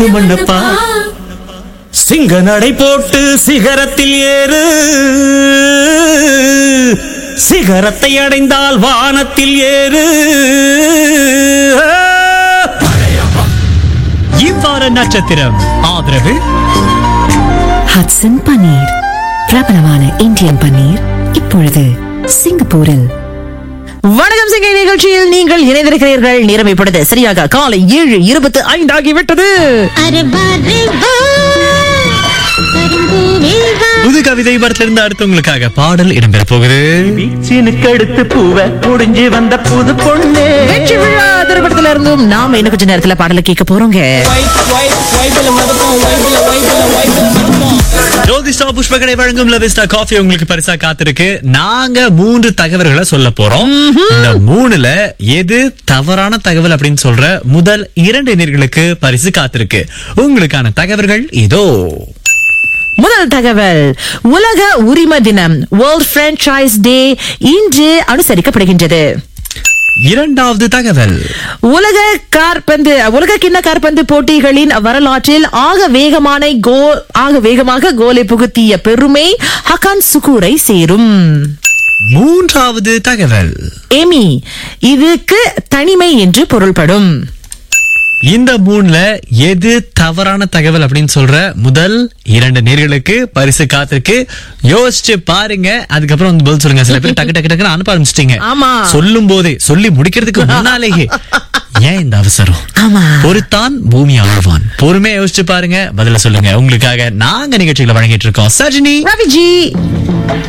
மண்ணப்பா சிங்க நடை போட்டு சிகரத்தில் ஏறு சிகரத்தை அடைந்தால் வானத்தில் ஏறு இவ்வார நட்சத்திரம் ஆதரவு ஹட்சன் பன்னீர் பிரபலமான இந்தியன் பன்னீர் இப்பொழுது சிங்கப்பூரில் வணக்கம் சிங்கை நிகழ்ச்சியில் நீங்கள் இணைந்திருக்கிறீர்கள் நேரம் இப்பொழுது சரியாக காலை ஏழு இருபத்து ஐந்து ஆகிவிட்டது அரே பாரே வா கரும்பூவே வா புது கவிதை படத்திலிருந்து அடுத்து உங்களுக்காக பாடல் இடம்பெற போகுது பீச்சினுக்கு அடுத்து பூவை முடிஞ்சு வந்த புது பொண்ணு வெற்றி விழா திரைப்படத்துல இருந்தும் நாம இன்னும் கொஞ்ச நேரத்துல பாடலை கேட்க போறோங்க ஜோதிஷா புஷ்பகடை வழங்கும் லவிஸ்டா காஃபி உங்களுக்கு பரிசா காத்திருக்கு நாங்க மூன்று தகவல்களை சொல்ல போறோம் இந்த மூணுல எது தவறான தகவல் அப்படின்னு சொல்ற முதல் இரண்டு நேர்களுக்கு பரிசு காத்திருக்கு உங்களுக்கான தகவல்கள் இதோ முதல் தகவல் உலக உரிம தினம் வேர்ல்ட் பிரான்ச்சைஸ் டே இன்று அனுசரிக்கப்படுகின்றது இரண்டாவது தகவல் உலக கார்பந்து உலக கிண்ண கார்பந்து போட்டிகளின் வரலாற்றில் ஆக வேகமான கோ ஆக வேகமாக கோலை புகுத்திய பெருமை ஹகான் சுகூரை சேரும் மூன்றாவது தகவல் எமி இதுக்கு தனிமை என்று பொருள்படும் இந்த மூணுல எது தவறான தகவல் அப்படின்னு சொல்ற முதல் இரண்டு நேர்களுக்கு பரிசு காத்திருக்கு யோசிச்சு பாருங்க அதுக்கப்புறம் வந்து பதில் சொல்லுங்க சில பேர் டக்கு டக்கு டக்குன்னு அனுப்ப ஆரம்பிச்சிட்டீங்க ஆமா. சொல்லும் போதே சொல்லி முடிக்கிறதுக்கு முன்னாலேயே ஏன் இந்த அவசரம் ஆமா. பொறுத்தான் பூமி ஆழ்வான் பொறுமையா யோசிச்சு பாருங்க பதில சொல்லுங்க உங்களுக்காக நாங்க நிகழ்ச்சிகளை வழங்கிட்டு இருக்கோம் சஜினி ரவிஜி